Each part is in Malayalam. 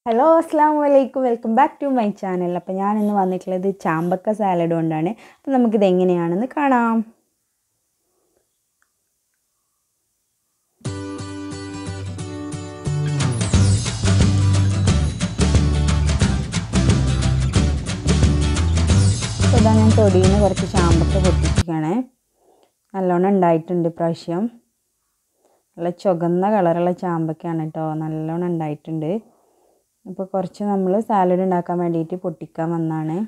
ഹലോ അസ്സാം വലൈക്കും welcome back to my channel അപ്പോൾ ഞാൻ ഇന്ന് വന്നിട്ടുള്ളത് ചാമ്പക്ക സാലഡ് കൊണ്ടാണ് അപ്പോൾ നമുക്കിത് എങ്ങനെയാണെന്ന് കാണാം അപ്പോൾ ഇതാ ഞാൻ തൊടിയിൽ നിന്ന് കുറച്ച് ചാമ്പക്ക പൊട്ടിച്ചിരിക്കുകയാണ് നല്ലോണം ഉണ്ടായിട്ടുണ്ട് ഇപ്രാവശ്യം നല്ല ചുവന്ന കളറുള്ള ചാമ്പക്കയാണ് കേട്ടോ നല്ലോണം ഉണ്ടായിട്ടുണ്ട് അപ്പോൾ കുറച്ച് നമ്മൾ സാലഡ് ഉണ്ടാക്കാൻ വേണ്ടിയിട്ട് പൊട്ടിക്കാൻ വന്നാണ്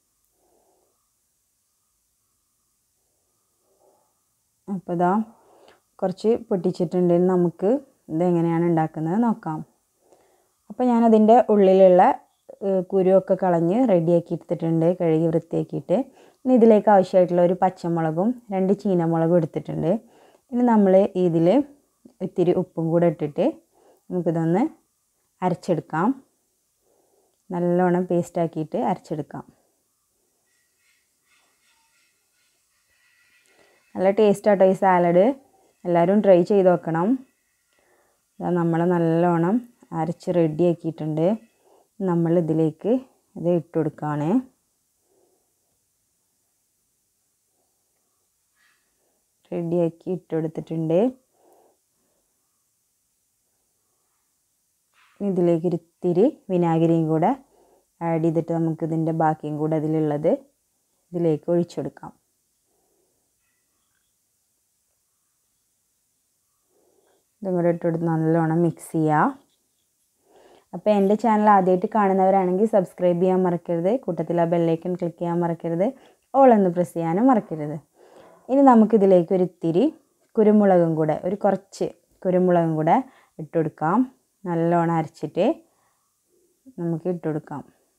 അപ്പോൾ ഇതാ കുറച്ച് പൊട്ടിച്ചിട്ടുണ്ട് നമുക്ക് ഇതെങ്ങനെയാണ് ഉണ്ടാക്കുന്നത് നോക്കാം അപ്പോൾ ഞാനതിൻ്റെ ഉള്ളിലുള്ള കുരുവൊക്കെ കളഞ്ഞ് റെഡിയാക്കി എടുത്തിട്ടുണ്ട് കഴുകി വൃത്തിയാക്കിയിട്ട് ഇനി ഇതിലേക്ക് ആവശ്യമായിട്ടുള്ള ഒരു പച്ചമുളകും രണ്ട് ചീനമുളകും എടുത്തിട്ടുണ്ട് ഇനി നമ്മൾ ഇതിൽ ഇത്തിരി ഉപ്പും കൂടെ ഇട്ടിട്ട് നമുക്കിതൊന്ന് അരച്ചെടുക്കാം നല്ലോണം പേസ്റ്റ് ആക്കിയിട്ട് അരച്ചെടുക്കാം നല്ല ടേസ്റ്റ് ആട്ടോ ഈ സാലഡ് എല്ലാവരും ട്രൈ ചെയ്ത് നോക്കണം ഇതാ നമ്മൾ നല്ലോണം അരച്ച് റെഡി ആക്കിയിട്ടുണ്ട് നമ്മൾ ഇതിലേക്ക് ഇത് ഇട്ട് കൊടുക്കുകയാണ് റെഡിയാക്കി ഇട്ട് കൊടുത്തിട്ടുണ്ട് ഇതിലേക്ക് ഇത്തിരി വിനാഗിരിയും കൂടെ ആഡ് ചെയ്തിട്ട് നമുക്ക് ഇതിൻ്റെ ബാക്കിയും കൂടെ അതിലുള്ളത് ഇതിലേക്ക് ഒഴിച്ചെടുക്കാം ഇതും കൂടെ ഇട്ടുകൊടുത്ത് നല്ലോണം മിക്സ് ചെയ്യുക അപ്പോൾ എൻ്റെ ചാനൽ ആദ്യമായിട്ട് കാണുന്നവരാണെങ്കിൽ സബ്സ്ക്രൈബ് ചെയ്യാൻ മറക്കരുത് കൂട്ടത്തിൽ ആ ബെല്ലൈക്കൺ ക്ലിക്ക് ചെയ്യാൻ മറക്കരുത് ഓൾ എന്ന് പ്രസ് ചെയ്യാനും മറക്കരുത് ഇനി നമുക്കിതിലേക്ക് ഒരു ഇത്തിരി കുരുമുളകും കൂടെ ഒരു കുറച്ച് കുരുമുളകും കൂടെ ഇട്ടുകൊടുക്കാം നല്ലോണം അരച്ചിട്ട് നമുക്ക് ഇട്ട് കൊടുക്കാം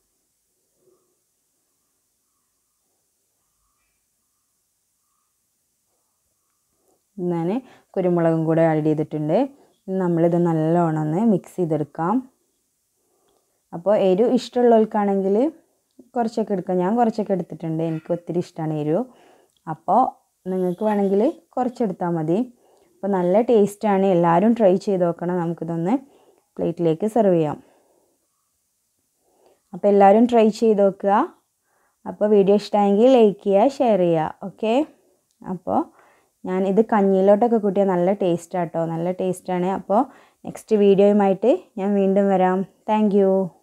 ഞാൻ കുരുമുളകും കൂടെ ആഡ് ചെയ്തിട്ടുണ്ട് നമ്മളിത് നല്ലോണം ഒന്ന് മിക്സ് ചെയ്തെടുക്കാം അപ്പോൾ എരിവ് ഇഷ്ടമുള്ളവർക്കാണെങ്കിൽ കുറച്ചൊക്കെ എടുക്കാം ഞാൻ കുറച്ചൊക്കെ എടുത്തിട്ടുണ്ട് എനിക്ക് ഒത്തിരി ഇഷ്ടമാണ് എരിവ് അപ്പോൾ നിങ്ങൾക്ക് വേണമെങ്കിൽ കുറച്ചെടുത്താൽ മതി അപ്പോൾ നല്ല ടേസ്റ്റാണ് എല്ലാവരും ട്രൈ ചെയ്ത് നോക്കണം നമുക്കിതൊന്ന് പ്ലേറ്റിലേക്ക് സെർവ് ചെയ്യാം അപ്പോൾ എല്ലാവരും ട്രൈ ചെയ്ത് നോക്കുക അപ്പോൾ വീഡിയോ ഇഷ്ടമായെങ്കിൽ ലൈക്ക് ചെയ്യുക ഷെയർ ചെയ്യുക ഓക്കെ അപ്പോൾ ഞാൻ ഇത് കഞ്ഞിയിലോട്ടൊക്കെ കൂട്ടിയാൽ നല്ല ടേസ്റ്റാട്ടോ നല്ല ടേസ്റ്റാണ് അപ്പോൾ നെക്സ്റ്റ് വീഡിയോയുമായിട്ട് ഞാൻ വീണ്ടും വരാം താങ്ക്